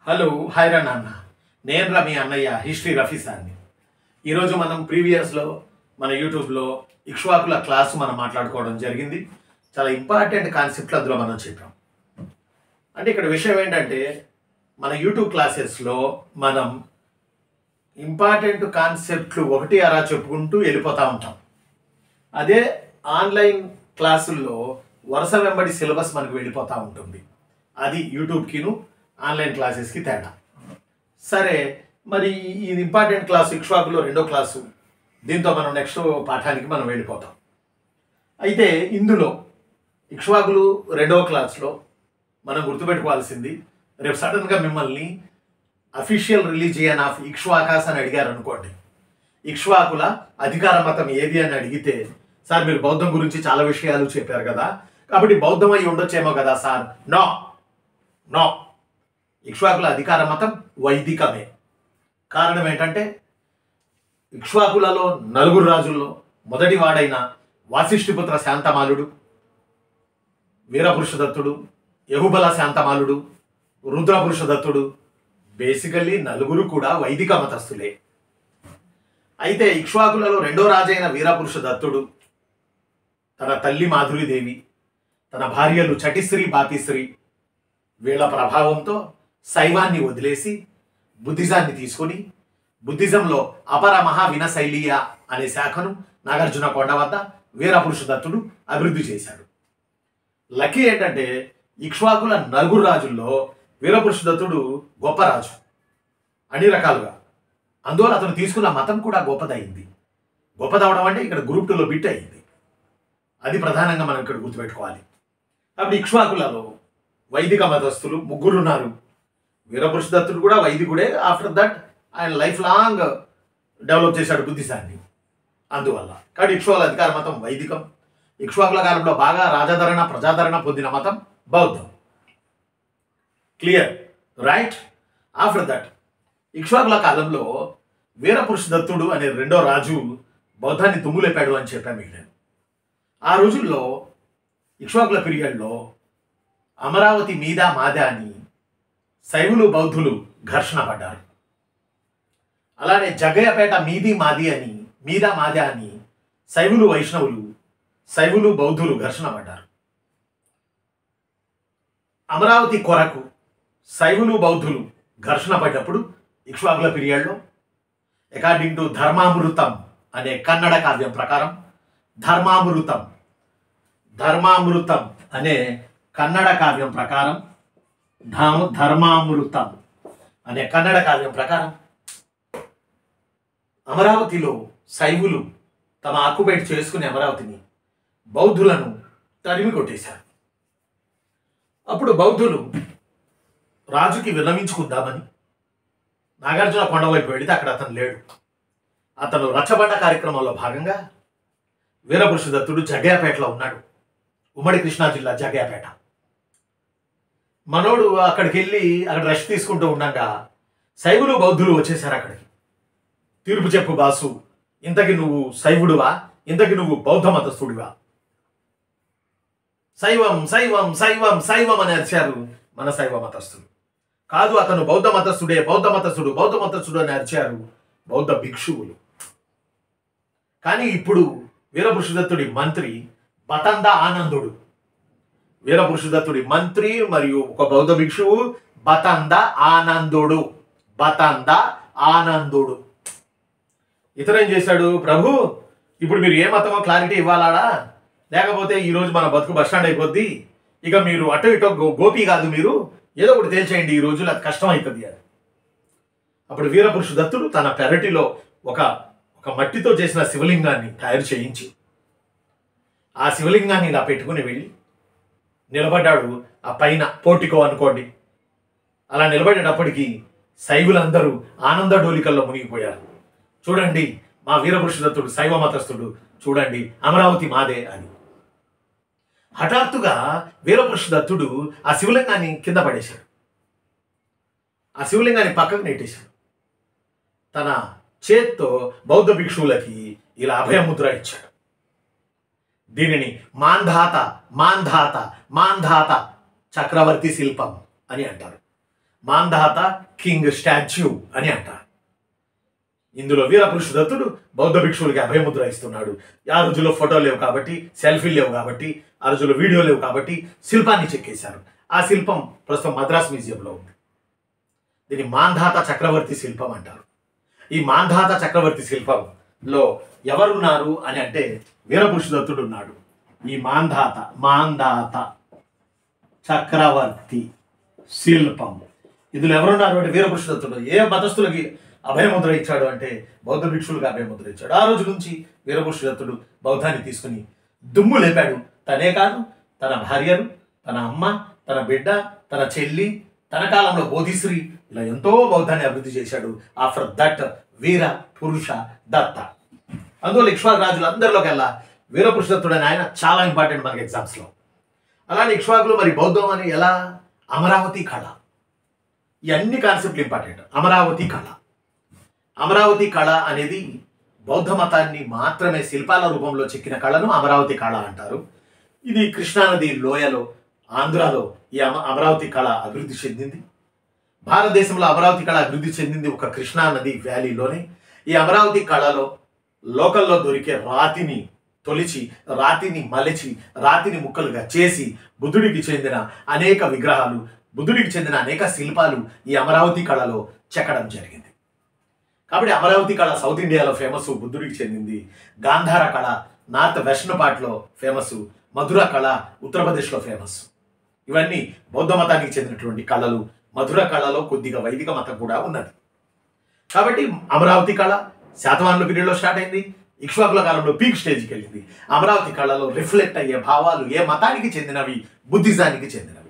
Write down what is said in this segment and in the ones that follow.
hello హాయ్రా నాన్న నేను రా మీ అన్నయ్య హిస్టరీ రఫీ సార్ని ఈరోజు మనం ప్రీవియస్లో మన యూట్యూబ్లో ఇక్ష్వాకుల క్లాసు మనం మాట్లాడుకోవడం జరిగింది చాలా ఇంపార్టెంట్ కాన్సెప్ట్లు అందులో మనం చెప్పాం అంటే ఇక్కడ విషయం ఏంటంటే మన యూట్యూబ్ క్లాసెస్లో మనం ఇంపార్టెంట్ కాన్సెప్ట్లు ఒకటి అలా చెప్పుకుంటూ వెళ్ళిపోతూ ఉంటాం అదే ఆన్లైన్ క్లాసుల్లో వరుస వెంబడి సిలబస్ మనకు వెళ్ళిపోతూ ఉంటుంది అది యూట్యూబ్కిను ఆన్లైన్ క్లాసెస్కి తేడా సరే మరి ఇది ఇంపార్టెంట్ క్లాసు ఇక్ష్వాకులో రెండో క్లాసు దీంతో మనం నెక్స్ట్ పాఠానికి మనం వెళ్ళిపోతాం అయితే ఇందులో ఇక్ష్వాకులు రెండవ క్లాస్లో మనం గుర్తుపెట్టుకోవాల్సింది రేపు సడన్గా మిమ్మల్ని అఫీషియల్ రిలీజియన్ ఆఫ్ ఇక్ష్వాకాస్ అని అడిగారు అనుకోండి ఇక్ష్వాకుల అధికార మతం ఏది అని అడిగితే సార్ మీరు బౌద్ధం గురించి చాలా విషయాలు చెప్పారు కదా కాబట్టి బౌద్ధం అయి ఉండొచ్చేమో కదా సార్ నో నో ఇక్ష్వాకుల అధికార మతం వైదికమే కారణం ఏంటంటే ఇక్ష్వాకులలో నలుగురు రాజుల్లో మొదటి వాడైన వాసిష్ఠిపుత్ర శాంతమాలుడు వీరపురుషదత్తుడు యహుబల శాంతమాలుడు రుద్రపురుషదత్తుడు బేసికల్లీ నలుగురు కూడా వైదిక మతస్థులే అయితే ఇక్ష్వాకులలో రెండో రాజైన వీరపురుష దత్తుడు తన తల్లి మాధురీదేవి తన భార్యలు చటిశ్రీ బాతిశ్రీ వీళ్ళ ప్రభావంతో శైవాన్ని వదిలేసి బుద్ధిజాన్ని తీసుకొని బుద్ధిజంలో అపర మహా వినశైలియ అనే శాఖను నాగార్జున కొండ వద్ద వీరపురుష దత్తుడు అభివృద్ధి చేశాడు లక్కీ ఏంటంటే ఇక్ష్వాకుల నలుగురు రాజుల్లో వీరపురుష దత్తుడు గొప్ప రాజు అన్ని రకాలుగా అందువల్ల అతను తీసుకున్న మతం కూడా గొప్పదయింది గొప్పదవడం అంటే ఇక్కడ గ్రూప్ టూలో బిట్ అయింది అది ప్రధానంగా మనం ఇక్కడ గుర్తుపెట్టుకోవాలి అప్పుడు ఇక్ష్వాకులలో వైదిక మతస్థులు ముగ్గురు ఉన్నారు వీరపురుష దత్తుడు కూడా వైదికుడే ఆఫ్టర్ దట్ ఆయన లైఫ్ లాంగ్ డెవలప్ చేశాడు బుద్ధిశాన్ని అందువల్ల కాబట్టి ఇక్ష్వాకుల అధికార మతం వైదికం ఇక్ష్వాకుల కాలంలో బాగా రాజాదరణ ప్రజాదరణ పొందిన మతం బౌద్ధం క్లియర్ రైట్ ఆఫ్టర్ దట్ ఇక్ష్వాకుల కాలంలో వీరపురుష దత్తుడు అనే రెండో రాజు బౌద్ధాన్ని తుమ్ములేపాడు అని చెప్పాను మీకు నేను ఆ రోజుల్లో ఇక్ష్వాకుల పీరియడ్లో అమరావతి మీద మాద అని శైవులు బౌద్ధులు ఘర్షణ పడ్డారు అలానే జగయ్యపేట మీది మాది అని మీద మాద అని శైవులు వైష్ణవులు శైవులు బౌద్ధులు ఘర్షణ పడ్డారు అమరావతి కొరకు శైవులు బౌద్ధులు ఘర్షణ పడ్డప్పుడు ఇక్ష్వాకుల పీరియడ్లో అకార్డింగ్ టు ధర్మామృతం అనే కన్నడ కావ్యం ప్రకారం ధర్మామృతం ధర్మామృతం అనే కన్నడ కావ్యం ప్రకారం ధర్మ ధర్మామృతం అనే కన్నడ కావ్యం ప్రకారం అమరావతిలో శైవులు తమ ఆక్యుపైట్ చేసుకునే అమరావతిని బౌద్ధులను తరిమి కొట్టేశారు అప్పుడు బౌద్ధులు రాజుకి విన్నవించుకుందామని నాగార్జున కొండ వైపు వెళితే అక్కడ అతను లేడు అతను రచ్చబండ కార్యక్రమంలో భాగంగా వీరపురుష దత్తుడు జగయ్యపేటలో ఉన్నాడు ఉమ్మడి కృష్ణా జిల్లా జగయ్యపేట మనోడు అక్కడికి వెళ్ళి అక్కడ రెస్ట్ తీసుకుంటూ ఉండగా శైవులు బౌద్ధులు వచ్చేసారు అక్కడికి తీర్పు చెప్పు బాసు ఇంతకి నువ్వు శైవుడువా ఇంతకి నువ్వు బౌద్ధ మతస్థుడివా శైవం శైవం శైవం శైవం అని అరిచారు మన శైవ మతస్థుడు కాదు అతను బౌద్ధ మతస్థుడే బౌద్ధ మతస్థుడు బౌద్ధ మతస్థుడు అని అరిచారు బౌద్ధ భిక్షువులు కానీ ఇప్పుడు వీరపురుషదత్తుడి మంత్రి బతంద ఆనందుడు వీరపురుషదత్తుడి మంత్రి మరియు ఒక బౌద్ధ భిక్షువు బతంద ఆనందుడు బతంద ఆనందుడు ఇతను ఏం చేశాడు ప్రభు ఇప్పుడు మీరు ఏ మతమో క్లారిటీ ఇవ్వాలాడా లేకపోతే ఈరోజు మన బతుకు బస్టాండ్ అయిపోద్ది ఇక మీరు అటు ఇటో గో- గోపి కాదు మీరు ఏదో ఒకటి తేల్చేయండి ఈ రోజులు అది కష్టం అవుతుంది అని అప్పుడు వీరపురుష దత్తుడు తన పెరటిలో ఒక ఒక మట్టితో చేసిన శివలింగాన్ని తయారు చేయించి ఆ శివలింగాన్ని ఇలా పెట్టుకుని వెళ్ళి నిలబడ్డాడు ఆ పైన పోటికో అనుకోండి అలా నిలబడేటప్పటికి శైవులందరూ ఆనంద డోలికల్లో మునిగిపోయారు చూడండి మా వీరపురుషదత్తుడు శైవ మతస్థుడు చూడండి అమరావతి మాదే అని హఠాత్తుగా వీరపురుషదత్తుడు ఆ శివలింగాన్ని కింద పడేశాడు ఆ శివలింగాన్ని పక్కకు నెట్టేశాడు తన చేత్తో బౌద్ధ భిక్షువులకి ఇలా అభయముద్ర ఇచ్చాడు దీనిని మాంధాత మాంధాత మాంధాత చక్రవర్తి శిల్పం అని అంటారు మాంధాత కింగ్ స్టాచ్యూ అని అంటారు ఇందులో వీరపురుష దత్తుడు బౌద్ధ భిక్షువులకి అభయముద్ర ఇస్తున్నాడు ఆ రోజుల్లో ఫోటోలు లేవు కాబట్టి సెల్ఫీలు లేవు కాబట్టి ఆ రోజుల్లో వీడియో లేవు కాబట్టి శిల్పాన్ని చెక్కేశారు ఆ శిల్పం ప్రస్తుతం మద్రాస్ మ్యూజియంలో ఉంది దీన్ని మాంధాత చక్రవర్తి శిల్పం అంటారు ఈ మాంధాత చక్రవర్తి శిల్పంలో ఎవరున్నారు అని అంటే వీరపురుష దత్తుడు ఉన్నాడు ఈ మాంధాత మాంధాత చక్రవర్తి శిల్పం ఇందులో ఎవరున్నారు అంటే వీరపురుష దత్తుడు ఏ మతస్థులకి అభయముద్ర ఇచ్చాడు అంటే బౌద్ధ భిక్షులుగా అభయముద్ర ఇచ్చాడు ఆ రోజు నుంచి వీరపురుష దత్తుడు బౌద్ధాన్ని తీసుకుని దుమ్ము లేపాడు తనే కాదు తన భార్యను తన అమ్మ తన బిడ్డ తన చెల్లి తన కాలంలో బోధిశ్రీ ఇలా ఎంతో బౌద్ధాన్ని అభివృద్ధి చేశాడు ఆఫ్టర్ దట్ వీర పురుష దత్త అందువల్ల ఇక్ష్వాకు రాజులందరిలోకెల్లా వీరపురుష దత్తుడు అని ఆయన చాలా ఇంపార్టెంట్ మనకి ఎగ్జామ్స్లో అలానే ఇక్ష్వాకులు మరి బౌద్ధం అని ఎలా అమరావతి కళ ఈ అన్ని కాన్సెప్ట్లు ఇంపార్టెంట్ అమరావతి కళ అమరావతి కళ అనేది బౌద్ధ మతాన్ని మాత్రమే శిల్పాల రూపంలో చెక్కిన కళను అమరావతి కళ అంటారు ఇది కృష్ణానది లోయలో ఆంధ్రాలో ఈ అమ అమరావతి కళ అభివృద్ధి చెందింది భారతదేశంలో అమరావతి కళ అభివృద్ధి చెందింది ఒక కృష్ణానది వ్యాలీలోనే ఈ అమరావతి కళలో లోకల్లో దొరికే రాతిని తొలిచి రాతిని మలిచి రాతిని ముక్కలుగా చేసి బుద్ధుడికి చెందిన అనేక విగ్రహాలు బుద్ధుడికి చెందిన అనేక శిల్పాలు ఈ అమరావతి కళలో చెక్కడం జరిగింది కాబట్టి అమరావతి కళ సౌత్ ఇండియాలో ఫేమస్ బుద్ధుడికి చెందింది గాంధార కళ నార్త్ వెస్ట్ పార్ట్లో ఫేమస్ మధుర కళ ఉత్తరప్రదేశ్లో ఫేమస్ ఇవన్నీ బౌద్ధ మతానికి చెందినటువంటి కళలు మధుర కళలో కొద్దిగా వైదిక మతం కూడా ఉన్నది కాబట్టి అమరావతి కళ శాతవాహనుల పీరియడ్లో స్టార్ట్ అయింది ఇక్ష్వాకుల కాలంలో పీక్ స్టేజ్కి వెళ్ళింది అమరావతి కళలో రిఫ్లెక్ట్ అయ్యే భావాలు ఏ మతానికి చెందినవి బుద్ధిజానికి చెందినవి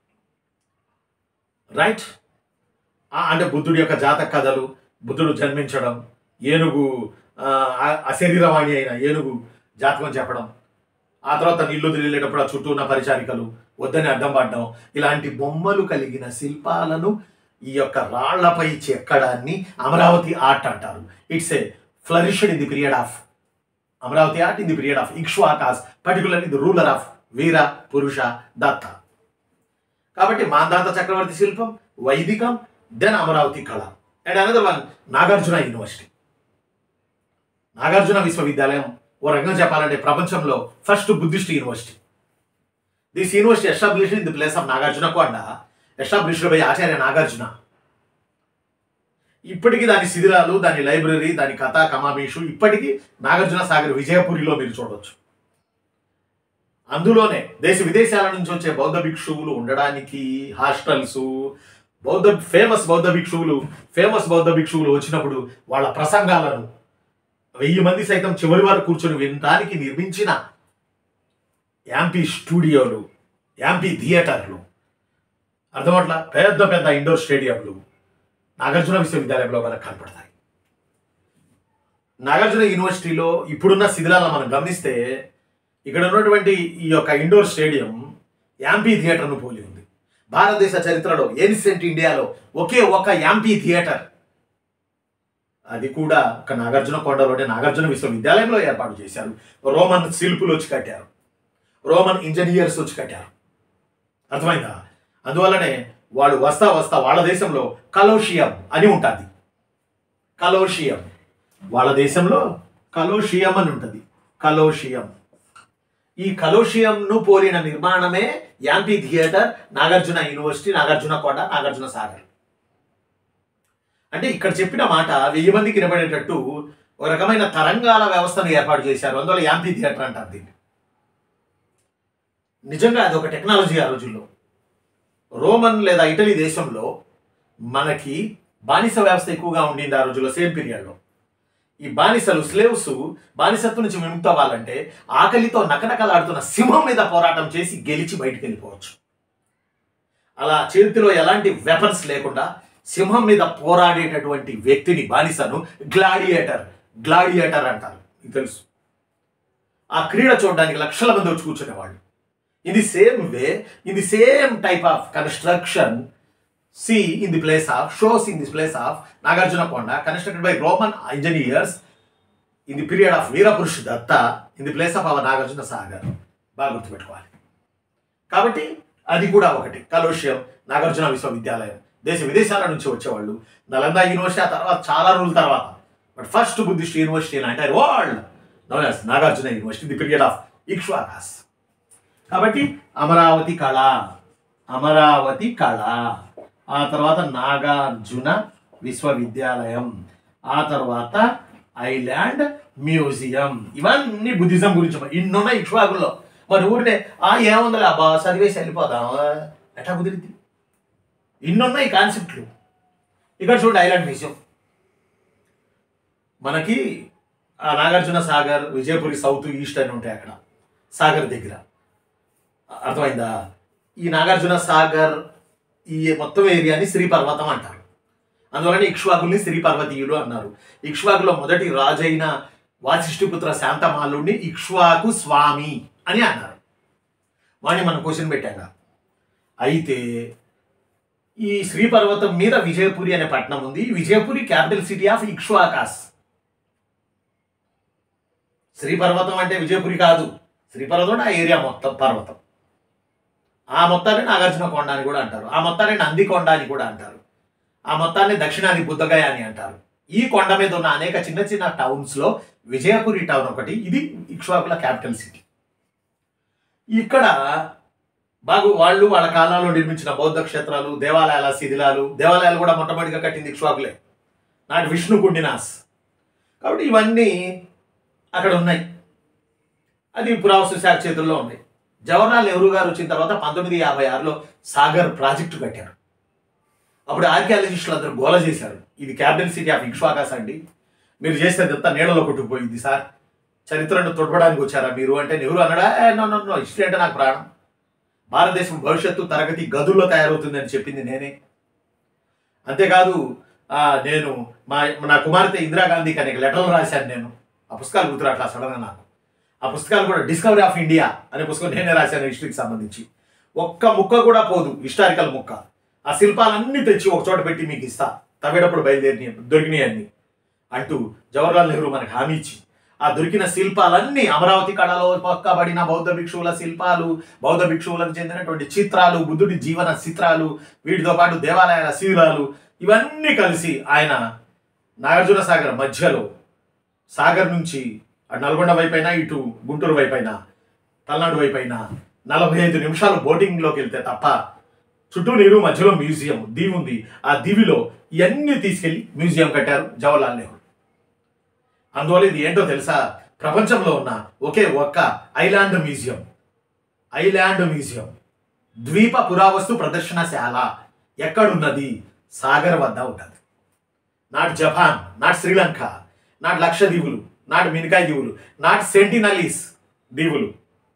రైట్ అంటే బుద్ధుడి యొక్క జాతక కథలు బుద్ధుడు జన్మించడం ఏనుగు ఆ, అ- అశరీరవాణి అయిన ఏనుగు జాతకం చెప్పడం ఆ తర్వాత నీళ్లు తిరిగేటప్పుడు ఆ చుట్టూ ఉన్న పరిచారికలు వద్దని అడ్డం పడడం ఇలాంటి బొమ్మలు కలిగిన శిల్పాలను ఈ యొక్క రాళ్లపై చెక్కడాన్ని అమరావతి ఆర్ట్ అంటారు it's a flourished in the period of Amaravati art in the period of Ikshvakas particularly the ruler of Veera Purusha Datta కాబట్టి మాందాంత చక్రవర్తి శిల్పం వైదికం దెన్ అమరావతి కళ and another one Nagarjuna university Nagarjuna విశ్వవిద్యాలయం ఓ రకంగా చెప్పాలంటే ప్రపంచంలో first Buddhist university this university established in the place of Nagarjuna Konda established by ఆచార్య నాగార్జున ఇప్పటికీ దాని శిథిలాలు దాని లైబ్రరీ దాని కథ కమామీషు ఇప్పటికీ నాగార్జున సాగర్ విజయపురిలో మీరు చూడవచ్చు అందులోనే దేశ విదేశాల నుంచి వచ్చే బౌద్ధ భిక్షువులు ఉండడానికి హాస్టల్స్ బౌద్ధ ఫేమస్ బౌద్ధ భిక్షువులు ఫేమస్ బౌద్ధ భిక్షువులు వచ్చినప్పుడు వాళ్ళ ప్రసంగాలను వెయ్యి మంది సైతం చివరి వరకు కూర్చొని వినడానికి నిర్మించిన యాంపీ స్టూడియోలు యాంపీ థియేటర్లు అర్థమట్లా పెద్ద పెద్ద ఇండోర్ స్టేడియంలు నాగార్జున విశ్వవిద్యాలయంలో మనకు కనపడతాయి నాగార్జున యూనివర్సిటీలో ఇప్పుడున్న శిథిలాలను మనం గమనిస్తే ఇక్కడ ఉన్నటువంటి ఈ యొక్క ఇండోర్ స్టేడియం యాంపీ థియేటర్ను పోలి ఉంది భారతదేశ చరిత్రలో ఏన్సెంట్ ఇండియాలో ఒకే ఒక యాంపీ థియేటర్ అది కూడా ఒక నాగార్జున కొండలోనే నాగార్జున విశ్వవిద్యాలయంలో ఏర్పాటు చేశారు రోమన్ శిల్పులు వచ్చి కట్టారు రోమన్ ఇంజనీర్స్ వచ్చి కట్టారు అర్థమైందా అందువల్లనే వాళ్ళు వస్తా వస్తా వాళ్ళ దేశంలో కలోషియం అని ఉంటుంది కలోషియం వాళ్ళ దేశంలో కలోషియం అని ఉంటుంది కలోషియం ఈ కలోషియంను పోలిన నిర్మాణమే amphitheatre Nagarjuna university Nagarjuna Konda Nagarjuna Sagar అంటే ఇక్కడ చెప్పిన మాట వెయ్యి మందికి వినబడేటట్టు ఒక రకమైన తరంగాల వ్యవస్థను ఏర్పాటు చేశారు అందువల్ల యాంపీ థియేటర్ అంటారు దీన్ని నిజంగా అది ఒక టెక్నాలజీ ఆ రోజుల్లో రోమన్ లేదా ఇటలీ దేశంలో మనకి బానిస వ్యవస్థ ఎక్కువగా ఉండింది ఆ రోజుల్లో సేమ్ పీరియడ్లో ఈ బానిసలు స్లేవ్స్ బానిసత్వం నుంచి విముక్త అవ్వాలంటే ఆకలితో నకనకలాడుతున్న సింహం మీద పోరాటం చేసి గెలిచి బయటికి వెళ్ళిపోవచ్చు అలా చేతిలో ఎలాంటి వెపన్స్ లేకుండా సింహం మీద పోరాడేటటువంటి వ్యక్తిని బానిసను గ్లాడియేటర్ గ్లాడియేటర్ అంటారు మీకు తెలుసు ఆ క్రీడ చూడడానికి లక్షల మంది వచ్చి కూర్చునేవాళ్ళు in the same way in the same type of construction see in the place of shows in this place of Nagarjuna Konda constructed by Roman engineers in the period of Veerapurush Datta in the place of our Nagarjuna Sagar బాగా గుర్తుపెట్టుకోవాలి కాబట్టి అది కూడా ఒకటి కలోషియం నాగార్జున విశ్వవిద్యాలయం దేశ విదేశాల నుంచి వచ్చేవాళ్ళు నలంద యూనివర్సిటీ ఆ తర్వాత చాలా రోజుల తర్వాత but first Buddhist university in entire world known as Nagarjuna university the period of Ikshvakas కాబట్టి అమరావతి కళ అమరావతి కళ ఆ తర్వాత నాగార్జున విశ్వవిద్యాలయం ఆ తర్వాత ఐలాండ్ మ్యూజియం ఇవన్నీ బుద్ధిజం గురించి ఇన్నున్న ఇక్ష్వాకుల్లో మరి ఊరినే ఆ ఏముందిలే అబ్బా చదివేసి వెళ్ళిపోదాం ఎట్లా కుదిరింది ఇన్నున్నాయి కాన్సెప్ట్లు ఇక్కడ చూడండి ఐలాండ్ మ్యూజియం మనకి ఆ నాగార్జున సాగర్ విజయపురి సౌత్ ఈస్ట్ అని ఉంటాయి అక్కడ సాగర్ దగ్గర అర్థమైందా ఈ నాగార్జున సాగర్ ఈ మొత్తం ఏరియాని శ్రీ పర్వతం అంటారు అందువలన ఇక్ష్వాకుల్ని శ్రీ పర్వతీయులు అన్నారు ఇక్ష్వాకులో మొదటి రాజైన వాసిష్ఠిపుత్ర శాంతమాలుడిని ఇక్ష్వాకు స్వామి అని అన్నారు వాడిని మనం క్వశ్చన్ పెట్టాక అయితే ఈ శ్రీ పర్వతం మీద విజయపురి అనే పట్టణం ఉంది ఈ Vijayapuri capital city of Ikshvakas Sri Parvatam అంటే విజయపురి కాదు శ్రీ పర్వతం అంటే ఆ ఏరియా మొత్తం పర్వతం ఆ మొత్తాన్ని నాగార్జున కొండ అని కూడా అంటారు ఆ మొత్తాన్ని నంది కొండ అని కూడా అంటారు ఆ మొత్తాన్ని దక్షిణాది బుద్ధగయ అని అంటారు ఈ కొండ మీద ఉన్న అనేక చిన్న చిన్న టౌన్స్ లో విజయపురి టౌన్ ఒకటి ఇది ఇక్ష్వాకుల క్యాపిటల్ సిటీ ఇక్కడ బాగు వాళ్ళు వాళ్ళ కాలంలో నిర్మించిన బౌద్ధ క్షేత్రాలు దేవాలయాల శిథిలాలు దేవాలయాలు కూడా మొట్టమొదటిగా కట్టింది ఇక్ష్వాకులే నాటి విష్ణు కుండినాస్ కాబట్టి ఇవన్నీ అక్కడ ఉన్నాయి అది పురావస్తు శాఖ చేతుల్లో ఉన్నాయి జవహర్లాల్ నెహ్రూ గారు వచ్చిన తర్వాత పంతొమ్మిది యాభై ఆరులో సాగర్ ప్రాజెక్టు కట్టారు అప్పుడు ఆర్కియాలజిస్టులు అందరూ గోల చేశారు ఇది క్యాపిటల్ సిటీ ఆఫ్ ఇక్ష్వాకాస్ అండి మీరు చేసేదంతా నీళ్ళలో కొట్టుకుపోయింది సార్ చరిత్రను తొడపడానికి వచ్చారా మీరు అంటే నెహ్రూ అన్నాడా "ఏ, నో నో నో హిస్టరీ అంటే నాకు ప్రాణం భారతదేశం భవిష్యత్తు తరగతి గదుల్లో తయారవుతుందని చెప్పింది నేనే అంతేకాదు ఆ, నేను మా నా కుమార్తె ఇందిరాగాంధీకి అనేక లెటర్లు రాశాను నేను ఆ పుస్తకాలు గుర్తురాట్లా సడన్గా నాకు ఆ పుస్తకాలు కూడా డిస్కవరీ ఆఫ్ ఇండియా అనే పుస్తకం నేనే రాశాను హిస్టరీకి సంబంధించి ఒక్క ముక్క కూడా పోదు హిస్టారికల్ ముక్క ఆ శిల్పాలన్నీ తెచ్చి ఒక చోట పెట్టి మీకు ఇస్తా తవ్వేటప్పుడు బయలుదేరి దొరికినాయి అన్ని అంటూ జవహర్లాల్ నెహ్రూ మనకు హామీ ఇచ్చి ఆ దొరికిన శిల్పాలన్నీ అమరావతి కళలో పక్కబడిన బౌద్ధ భిక్షువుల శిల్పాలు బౌద్ధ భిక్షువులకు చెందినటువంటి చిత్రాలు బుద్ధుడి జీవన చిత్రాలు వీటితో పాటు దేవాలయాల శిథిలాలు ఇవన్నీ కలిసి ఆయన నాగార్జున సాగర్ మధ్యలో సాగర్ నుంచి అటు నల్గొండ వైపైనా ఇటు గుంటూరు వైపైనా పల్నాడు వైపైనా నలభై ఐదు నిమిషాలు బోటింగ్లోకి వెళ్తే తప్ప చుట్టూ నీరు మధ్యలో మ్యూజియం దీవి ఉంది ఆ దీవిలో ఇవన్నీ తీసుకెళ్లి మ్యూజియం కట్టారు జవహర్లాల్ నెహ్రూ అందువల్ల ఇది ఏంటో తెలుసా ప్రపంచంలో ఉన్న ఒకే ఒక్క ఐలాండ్ మ్యూజియం ఐలాండ్ మ్యూజియం ద్వీప పురావస్తు ప్రదర్శనశాల ఎక్కడున్నది సాగర్ వద్ద ఉన్నది నాటి జపాన్ నాటి శ్రీలంక నాటి లక్షద్వీపులు నాటి మినికాయ్ దీవులు నాటి సెంటినలీస్ దీవులు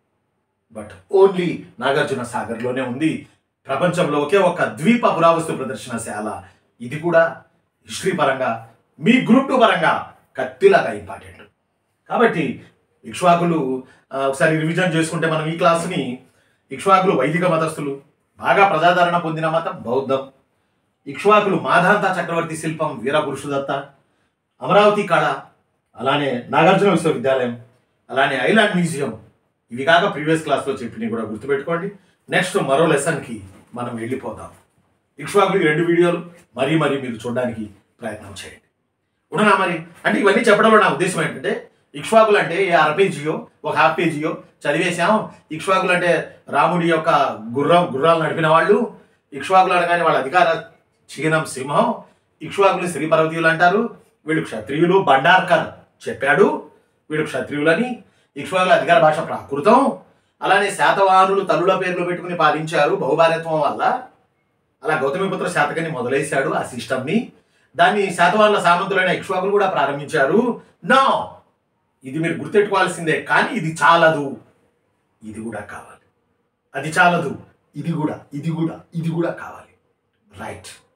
బట్ ఓన్లీ నాగార్జున సాగర్లోనే ఉంది ప్రపంచంలో ఒకే ఒక ద్వీప పురావస్తు ప్రదర్శనశాల ఇది కూడా హిస్టరీ పరంగా మీ గ్రూప్ టూ పరంగా కత్తిలాగా ఇంపార్టెంట్ కాబట్టి ఇక్ష్వాకులు ఆ, ఒకసారి రివిజన్ చేసుకుంటే మనం ఈ క్లాస్ని ఇక్ష్వాకులు వైదిక మతస్థులు బాగా ప్రజాదరణ పొందిన మతం బౌద్ధం ఇక్ష్వాకులు మాధాంత చక్రవర్తి శిల్పం వీరపురుషుదత్త అమరావతి కళ అలానే నాగార్జున విశ్వవిద్యాలయం అలానే ఐలాండ్ మ్యూజియం ఇవి కాక ప్రీవియస్ క్లాస్లో చెప్పినవి కూడా గుర్తుపెట్టుకోండి నెక్స్ట్ మరో లెసన్కి మనం వెళ్ళిపోదాం ఇక్ష్వాకులు ఈ రెండు వీడియోలు మరీ మరీ మీరు చూడడానికి ప్రయత్నం చేయండి ఉండనా మరి అంటే ఇవన్నీ చెప్పడంలో నా ఉద్దేశం ఏంటంటే ఇక్ష్వాకులు అంటే ఏ అర పేజీయో ఒక హాఫ్ పేజీయో చదివేశాం ఇక్ష్వాకులు అంటే రాముడి యొక్క గుర్రం గుర్రాలు నడిపిన వాళ్ళు ఇక్ష్వాకులు అనగానే వాళ్ళ అధికార చిహ్నం సింహం ఇక్ష్వాకులు శ్రీ పర్వతీయులు అంటారు వీళ్ళు క్షత్రియులు బండార్కర్ చెప్పాడు వీళ్ళు క్షత్రియులని ఇక్ష్వాకుల అధికార భాష ప్రాకృతం అలానే శాతవాహనులు తల్లుల పేర్లు పెట్టుకుని పాలించారు బహుభార్యత్వం వల్ల అలా గౌతమిపుత్ర శాతకని మొదలేశాడు ఆ సిస్టమ్ని దాన్ని శాతవాహనుల సామంతులైన ఇక్ష్వాకులు కూడా ప్రారంభించారు నో ఇది మీరు గుర్తెట్టుకోవాల్సిందే కానీ ఇది చాలదు ఇది కూడా కావాలి అది చాలదు ఇది కూడా ఇది కూడా ఇది కూడా కావాలి రైట్